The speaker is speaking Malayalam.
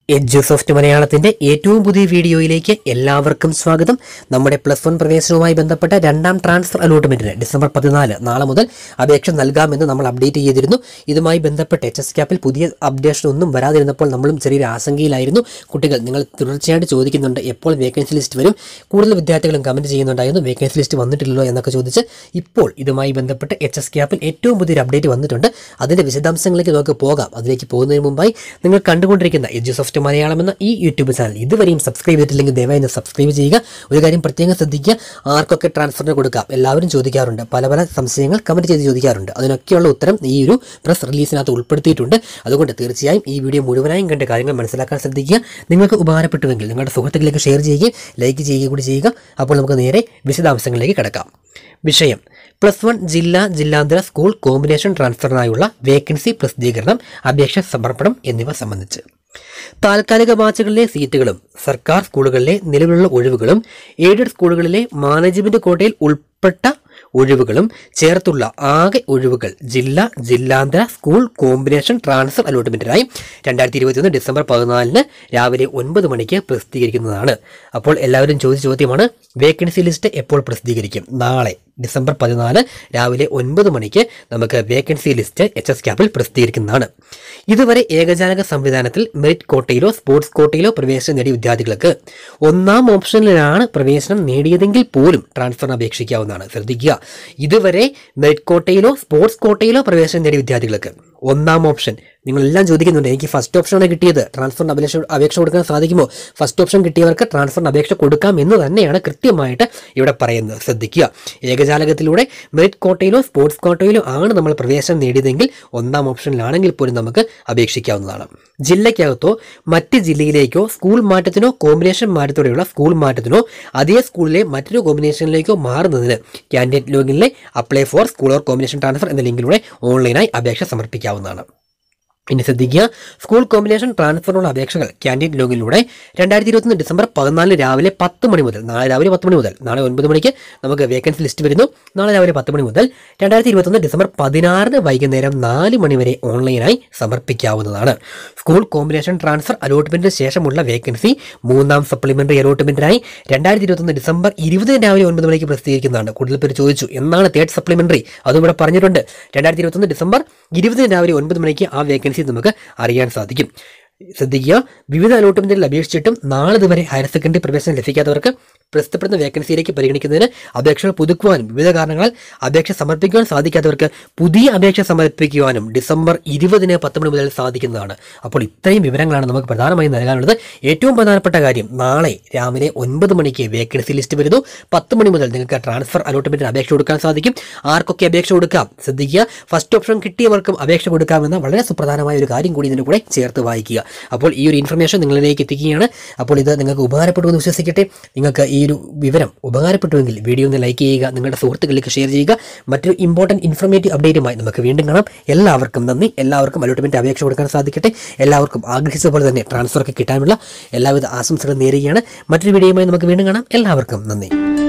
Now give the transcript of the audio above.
എഡ്യൂസോഫ്റ്റ് മലയാളത്തിന്റെ ഏറ്റവും പുതിയ വീഡിയോയിലേക്ക് എല്ലാവർക്കും സ്വാഗതം നമ്മുടെ പ്ലസ് വൺ പ്രവേശനവുമായി ബന്ധപ്പെട്ട രണ്ടാം ട്രാൻസ്ഫർ അലോട്ട്മെന്റിന് ഡിസംബർ പതിനാല് നാളെ മുതൽ അപേക്ഷ നൽകാമെന്ന് നമ്മൾ അപ്ഡേറ്റ് ചെയ്തിരുന്നു ഇതുമായി ബന്ധപ്പെട്ട് എച്ച് എസ് ക്യാപ്പിൽ പുതിയ അപ്ഡേഷൻ ഒന്നും വരാതിരുന്നപ്പോൾ നമ്മളും ചെറിയൊരു ആശങ്കയിലായിരുന്നു കുട്ടികൾ നിങ്ങൾ തുടർച്ചയായിട്ട് ചോദിക്കുന്നുണ്ട് എപ്പോൾ വേക്കൻസി ലിസ്റ്റ് വരും കൂടുതൽ വിദ്യാർത്ഥികളും കമന്റ് ചെയ്യുന്നുണ്ടായിരുന്നു വേക്കൻസി ലിസ്റ്റ് വന്നിട്ടില്ലല്ലോ എന്നൊക്കെ ചോദിച്ച് ഇപ്പോൾ ഇതുമായി ബന്ധപ്പെട്ട് എച്ച് എസ് ക്യാപ്പിൽ ഏറ്റവും പുതിയൊരു അപ്ഡേറ്റ് വന്നിട്ടുണ്ട് അതിന്റെ വിശദാംശങ്ങളിലേക്ക് നമുക്ക് പോകാം അതിലേക്ക് പോകുന്നതിന് മുമ്പായി നിങ്ങൾ കണ്ടുകൊണ്ടിരിക്കുന്ന എഡ്യൂസോഫ്റ്റ് മലയാളം എന്ന ഈ യൂട്യൂബ് ചാനൽ ഇതുവരെയും സബ്സ്ക്രൈബ് ചെയ്തിട്ടില്ലെങ്കിൽ ദയവായി ഒന്ന് സബ്സ്ക്രൈബ് ചെയ്യുക ഒരു കാര്യം പ്രത്യേകം ശ്രദ്ധിക്കുക ആർക്കൊക്കെ ട്രാൻസ്ഫറിന് കൊടുക്കാം എല്ലാവരും ചോദിക്കാറുണ്ട് പല പല സംശയങ്ങൾ കമന്റ് ചെയ്ത് ചോദിക്കാറുണ്ട് അതിനൊക്കെയുള്ള ഉത്തരം ഈ ഒരു പ്രസ് റിലീസിനകത്ത് ഉൾപ്പെടുത്തിയിട്ടുണ്ട് അതുകൊണ്ട് തീർച്ചയായും ഈ വീഡിയോ മുഴുവനായും കണ്ട് കാര്യങ്ങൾ മനസ്സിലാക്കാൻ ശ്രദ്ധിക്കുക നിങ്ങൾക്ക് ഉപകാരപ്പെട്ടുവെങ്കിൽ നിങ്ങളുടെ സുഹൃത്തുക്കളിലേക്ക് ഷെയർ ചെയ്യുകയും ലൈക്ക് ചെയ്യുകയും കൂടി ചെയ്യുക അപ്പോൾ നമുക്ക് നേരെ വിശദാംശങ്ങളിലേക്ക് കിടക്കാം വിഷയം പ്ലസ് വൺ ജില്ലാ ജില്ലാന്തര സ്കൂൾ കോമ്പിനേഷൻ ട്രാൻസ്ഫറിനായുള്ള വേക്കൻസി പ്രസിദ്ധീകരണം അപേക്ഷ സമർപ്പണം എന്നിവ സംബന്ധിച്ച് താൽക്കാലിക ബാച്ചുകളിലെ സീറ്റുകളും സർക്കാർ സ്കൂളുകളിലെ നിലവിലുള്ള ഒഴിവുകളും എയ്ഡഡ് സ്കൂളുകളിലെ മാനേജ്മെന്റ് കോട്ടയിൽ ഉൾപ്പെട്ട ഒഴിവുകളും ചേർത്തുള്ള ആകെ ഒഴിവുകൾ ജില്ലാ ജില്ലാന്തര സ്കൂൾ കോമ്പിനേഷൻ ട്രാൻസ്ഫർ അലോട്ട്മെന്റിനായി രണ്ടായിരത്തി ഇരുപത്തിയൊന്ന് ഡിസംബർ പതിനാലിന് രാവിലെ ഒൻപത് മണിക്ക് പ്രസിദ്ധീകരിക്കുന്നതാണ് അപ്പോൾ എല്ലാവരും ചോദിച്ച ചോദ്യമാണ് വേക്കൻസി ലിസ്റ്റ് എപ്പോൾ പ്രസിദ്ധീകരിക്കും നാളെ ഡിസംബർ പതിനാല് രാവിലെ ഒൻപത് മണിക്ക് നമുക്ക് വേക്കൻസി ലിസ്റ്റ് എച്ച് എസ് ക്യാപ്പിൽ പ്രസിദ്ധീകരിക്കുന്നതാണ് ഇതുവരെ ഏകജാലക സംവിധാനത്തിൽ മെറിറ്റ് കോട്ടയിലോ സ്പോർട്സ് കോട്ടയിലോ പ്രവേശനം നേടിയ വിദ്യാർത്ഥികൾക്ക് ഒന്നാം ഓപ്ഷനിലാണ് പ്രവേശനം നേടിയതെങ്കിൽ പോലും ട്രാൻസ്ഫറിന് അപേക്ഷിക്കാവുന്നതാണ് ശ്രദ്ധിക്കുക ഇതുവരെ മെറിറ്റ് കോട്ടയിലോ സ്പോർട്സ് കോട്ടയിലോ പ്രവേശനം നേടിയ വിദ്യാർത്ഥികൾക്ക് ഒന്നാം ഓപ്ഷൻ നിങ്ങളെല്ലാം ചോദിക്കുന്നുണ്ട് എനിക്ക് ഫസ്റ്റ് ഓപ്ഷനാണ് കിട്ടിയത് ട്രാൻസ്ഫറിന് അപേക്ഷ അപേക്ഷ കൊടുക്കാൻ സാധിക്കുമോ ഫസ്റ്റ് ഓപ്ഷൻ കിട്ടിയവർക്ക് ട്രാൻസ്ഫറിന് അപേക്ഷ കൊടുക്കാം എന്ന് തന്നെയാണ് കൃത്യമായിട്ട് ഇവിടെ പറയുന്നത് ശ്രദ്ധിക്കുക ഏകജാലകത്തിലൂടെ മെറിറ്റ് കോട്ടയിലോ സ്പോർട്സ് കോട്ടയിലോ ആണ് നമ്മൾ പ്രവേശനം നേടിയതെങ്കിൽ ഒന്നാം ഓപ്ഷനിലാണെങ്കിൽ പോലും നമുക്ക് അപേക്ഷിക്കാവുന്നതാണ് ജില്ലയ്ക്കകത്തോ മറ്റ് ജില്ലയിലേക്കോ സ്കൂൾ മാറ്റത്തിനോ കോമ്പിനേഷൻ മാറ്റത്തോടെയുള്ള സ്കൂൾ മാറ്റത്തിനോ അതേ സ്കൂളിലെ മറ്റൊരു കോമ്പിനേഷനിലേക്കോ മാറുന്നതിന് കാൻഡിഡേറ്റ് ലോഗിനിലെ apply for school or combination transfer എന്ന ലിങ്കിലൂടെ ഓൺലൈനായി അപേക്ഷ സമർപ്പിക്കാവുന്നതാണ് ഇനി ശ്രദ്ധിക്കുക സ്കൂൾ കോമ്പിനേഷൻ ട്രാൻസ്ഫറിനുള്ള അപേക്ഷകൾ ക്യാൻറ്റീൻ ലോഗിലൂടെ രണ്ടായിരത്തി ഇരുപത്തൊന്ന് ഡിസംബർ പതിനാലിന് രാവിലെ പത്ത് മണി മുതൽ നാളെ രാവിലെ പത്ത് മണി മുതൽ നാളെ ഒൻപത് മണിക്ക് നമുക്ക് വേക്കൻസി ലിസ്റ്റ് വരുന്നു നാളെ രാവിലെ പത്ത് മണി മുതൽ രണ്ടായിരത്തി ഇരുപത്തൊന്ന് ഡിസംബർ പതിനാറിന് വൈകുന്നേരം നാല് മണി വരെ ഓൺലൈനായി സമർപ്പിക്കാവുന്നതാണ് സ്കൂൾ കോമ്പിനേഷൻ ട്രാൻസ്ഫർ അലോട്ട്മെന്റിന് ശേഷമുള്ള വേക്കൻസി മൂന്നാം സപ്ലിമെന്ററി അലോട്ട്മെന്റിനായി രണ്ടായിരത്തി ഇരുപത്തൊന്ന് ഡിസംബർ ഇരുപതിന് രാവിലെ ഒൻപത് മണിക്ക് പ്രസിദ്ധീകരിക്കുന്നതാണ് കൂടുതൽ പേര് ചോദിച്ചു എന്നാണ് തേർഡ് സപ്ലിമെന്ററി അതും ഇവിടെ പറഞ്ഞിട്ടുണ്ട് രണ്ടായിരത്തി ഇരുപത്തൊന്ന് ഡിസംബർ ഇരുപതിന് രാവിലെ ഒൻപത് മണിക്ക് ആ വേക്കൻസി നമുക്ക് അറിയാൻ സാധിക്കും ശ്രദ്ധിക്കുക വിവിധ അലോട്ട്മെന്റുകൾ അപേക്ഷിച്ചിട്ടും നാളിതുവരെ ഹയർ സെക്കൻഡറി പ്രവേശനം ലഭിക്കാത്തവർക്ക് പ്രസിദ്ധപ്പെടുന്ന വേക്കൻസിയിലേക്ക് പരിഗണിക്കുന്നതിന് അപേക്ഷകൾ പുതുക്കുവാനും വിവിധ കാരണങ്ങളാൽ അപേക്ഷ സമർപ്പിക്കുവാൻ സാധിക്കാത്തവർക്ക് പുതിയ അപേക്ഷ സമർപ്പിക്കുവാനും ഡിസംബർ ഇരുപതിന് പത്ത് മണി മുതൽ സാധിക്കുന്നതാണ് അപ്പോൾ ഇത്രയും വിവരങ്ങളാണ് നമുക്ക് പ്രധാനമായും നൽകാനുള്ളത് ഏറ്റവും പ്രധാനപ്പെട്ട കാര്യം നാളെ രാവിലെ ഒൻപത് മണിക്ക് വേക്കൻസി ലിസ്റ്റ് വരുന്നു പത്ത് മണി മുതൽ നിങ്ങൾക്ക് ട്രാൻസ്ഫർ അലോട്ട്മെന്റിന് അപേക്ഷ കൊടുക്കാൻ സാധിക്കും ആർക്കൊക്കെ അപേക്ഷ കൊടുക്കാം ശ്രദ്ധിക്കുക ഫസ്റ്റ് ഓപ്ഷൻ കിട്ടിയവർക്കും അപേക്ഷ കൊടുക്കാമെന്ന വളരെ സുപ്രധാനമായ ഒരു കാര്യം കൂടി ഇതിന് കൂടെ ചേർത്ത് വായിക്കുക അപ്പോൾ ഈ ഒരു ഇൻഫർമേഷൻ നിങ്ങളിലേക്ക് എത്തിക്കുകയാണ് അപ്പോൾ ഇത് നിങ്ങൾക്ക് ഉപകാരപ്പെടുമെന്ന് വിശ്വസിക്കട്ടെ നിങ്ങൾക്ക് ഈ ഒരു വിവരം ഉപകാരപ്പെട്ടുവെങ്കിൽ വീഡിയോ ഒന്ന് ലൈക്ക് ചെയ്യുക നിങ്ങളുടെ സുഹൃത്തുക്കളിലേക്ക് ഷെയർ ചെയ്യുക മറ്റൊരു ഇമ്പോർട്ടൻറ്റ് ഇൻഫർമേറ്റീവ് അപ്ഡേറ്റുമായി നമുക്ക് വീണ്ടും കാണാം എല്ലാവർക്കും നന്ദി എല്ലാവർക്കും അലോട്ട്മെന്റ് അപേക്ഷ കൊടുക്കാൻ സാധിക്കട്ടെ എല്ലാവർക്കും ആഗ്രഹിച്ച പോലെ തന്നെ ട്രാൻസ്ഫർ ഒക്കെ കിട്ടാനുള്ള എല്ലാവിധ ആശംസകളും നേരുകയാണ് മറ്റൊരു വീഡിയോയുമായി നമുക്ക് വീണ്ടും കാണാം എല്ലാവർക്കും നന്ദി